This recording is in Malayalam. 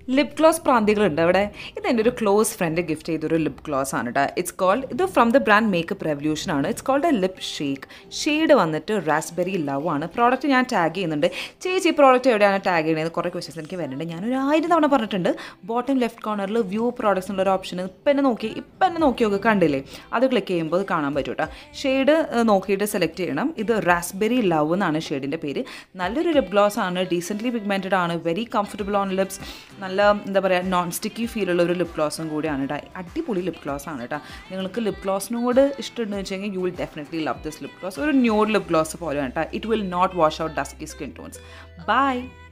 ലിപ് ഗ്ലോസ് പ്രാന്തികളുണ്ട് അവിടെ ഇത് എൻ്റെ ഒരു ക്ലോസ് ഫ്രണ്ട് ഗിഫ്റ്റ് ചെയ്തൊരു ലിപ് ഗ്ലോസ് ആണ് കേട്ടോ ഇറ്റ്സ് കോൾഡ് ഇത് from the brand Makeup Revolution ആണ് it's called a lip shake shade വന്നിട്ട് റാസ്ബെറി ലവ് ആണ് പ്രോഡക്റ്റ് ഞാൻ ടാഗ് ചെയ്യുന്നുണ്ട് ചേച്ചി ഈ പ്രോഡക്റ്റ് എവിടെയാണ് ടാഗ് ചെയ്യുന്നത് കുറേ ക്വസ്റ്റ്യൻസ് എനിക്ക് വരുന്നുണ്ട് ഞാനൊരു ആയിരം തവണ പറഞ്ഞിട്ടുണ്ട് ബോട്ടം ലെഫ്റ്റ് കോർണറിൽ വ്യൂ പ്രോഡക്ട്സ് എന്നുള്ള ഒരു ഓപ്ഷൻ ഇപ്പം എന്നെ നോക്കി ഇപ്പം എന്നെ നോക്കി നോക്കി കണ്ടില്ലേ അത് ക്ലിക്ക് ചെയ്യുമ്പോൾ അത് കാണാൻ പറ്റും കേട്ടോ ഷെയ്ഡ് നോക്കിയിട്ട് സെലക്ട് ചെയ്യണം ഇത് റാസ്ബെറി ലവ് എന്നാണ് ഷെയ്ഡിൻ്റെ പേര് നല്ലൊരു ലിപ് ഗ്ലോസ് ആണ് ഡീസെൻ്റ്ലി പിഗ്മെൻറ്റഡ് ആണ് വെരി കംഫർട്ടബിൾ ഓൺ ലിപ്സ് നല്ല എന്താ പറയുക നോൺ സ്റ്റിക്കി ഫീലുള്ള ഒരു ലിപ് ഗ്ലോസും കൂടിയാണ് കേട്ടോ അടിപൊളി ലിപ് ഗ്ലോസ് ആണ് കേട്ടോ നിങ്ങൾക്ക് ലിപ് ഗ്ലോസിനോട് ഇഷ്ടമുണ്ടെന്ന് വെച്ച് കഴിഞ്ഞാൽ you will definitely love this lip gloss ഒരു ന്യൂഡ് ലിപ് ഗ്ലോസ് പോലെയാണ് കേട്ടോ it will not wash out dusky skin tones by